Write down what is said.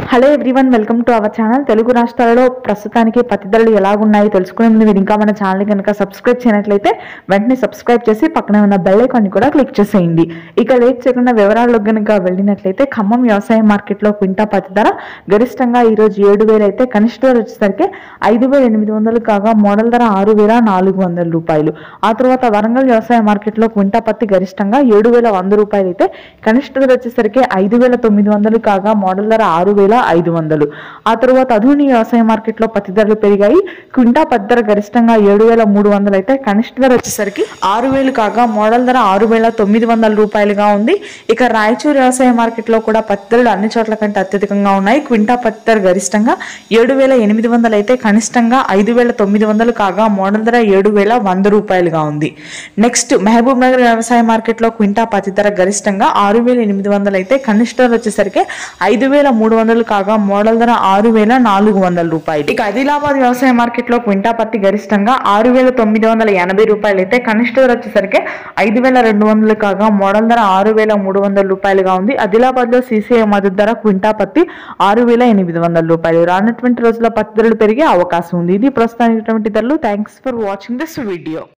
hello everyone welcome to our channel Telugu రాష్ట్రాలలో ప్రస్తుతానికి పత్తి ధరలు ఎలాగున్నాయో తెలుసుకునే ముందు మీరు ఇంకా మన ఛానల్ కనుక సబ్స్క్రైబ్ చేయనట్లయితే వెంటనే సబ్స్క్రైబ్ చేసి పక్కనే ఉన్న బెల్ ఐకాన్ని కూడా క్లిక్ చేసేయండి ఇక లేట్ చేయకుండా వివరాల్లో కనుక వెళ్ళినట్లయితే ఖమ్మం వ్యవసాయ మార్కెట్లో క్వింటా పత్తి ధర గరిష్టంగా ఈ రోజు ఏడు వేలు అయితే కనిష్ట ధర వచ్చేసరికి ఐదు వేల ఎనిమిది వందలు కాగా మోడల్ ధర ఆరు వేల నాలుగు వందల రూపాయలు ఆ తర్వాత వరంగల్ వ్యవసాయ మార్కెట్లో క్వింటా పత్తి గరిష్టంగా ఏడు వేల వంద రూపాయలు అయితే కనిష్ట ధర వచ్చేసరికి ఐదు వేల తొమ్మిది వందలు కాగా మోడల్ ధర ఆరు వేల ఐదు వందలు ఆ తర్వాత అధుని వ్యవసాయ మార్కెట్లో పత్తి ధరలు పెరిగాయి క్వింటా పత్తి ధర గరిష్టంగా ఏడు వేల మూడు వందలు అయితే కనిష్ట ధర వచ్చేసరికి ఆరు వేలు కాగా మోడల్ ధర ఆరు వేల తొమ్మిది వందల రూపాయలుగా ఉంది ఇక రాయచూరు వ్యవసాయ మార్కెట్లో కూడా పత్తి ధరలు అన్ని చోట్ల కంటే అత్యధికంగా ఉన్నాయి క్వింటా పత్తి ధర గరిష్టంగా ఏడు వేల ఎనిమిది వందలు అయితే కనిష్టంగా ఐదు వేల తొమ్మిది వందలు కాగా మోడల్ ధర ఏడు వేల వంద రూపాయలుగా ఉంది నెక్స్ట్ మహబూబ్ నగర్ వ్యవసాయ మార్కెట్లో క్వింటా పత్తి ధర గరిష్టంగా ఆరు వేల ఎనిమిది వందలు అయితే కనిష్ట ధర వచ్చేసరికి ఐదు వేల మూడు వందలు కాగా మోడల్ ధర ఆరు వేల నాలుగు వందల రూపాయలు ఇక ఆదిలాబాద్ వ్యవసాయ మార్కెట్లో క్వింటా పత్తి గరిష్టంగా ఆరు వేల తొమ్మిది వందల ఎనభై రూపాయలు అయితే కనిష్ట ధర వచ్చేసరికి ఐదు వేల రెండు వందలు కాగా మోడల్ ధర ఆరు వేల మూడు వందల రూపాయలుగా ఉంది ఆదిలాబాద్ లో సీసీఐ మద్దతు ధర క్వింటా పత్తి ఆరు వేల ఎనిమిది వందల రూపాయలు రానటువంటి రోజుల్లో పత్తి ధరలు పెరిగే అవకాశం ఉంది ఇది ప్రస్తుతానికి ధరలు thanks for watching this video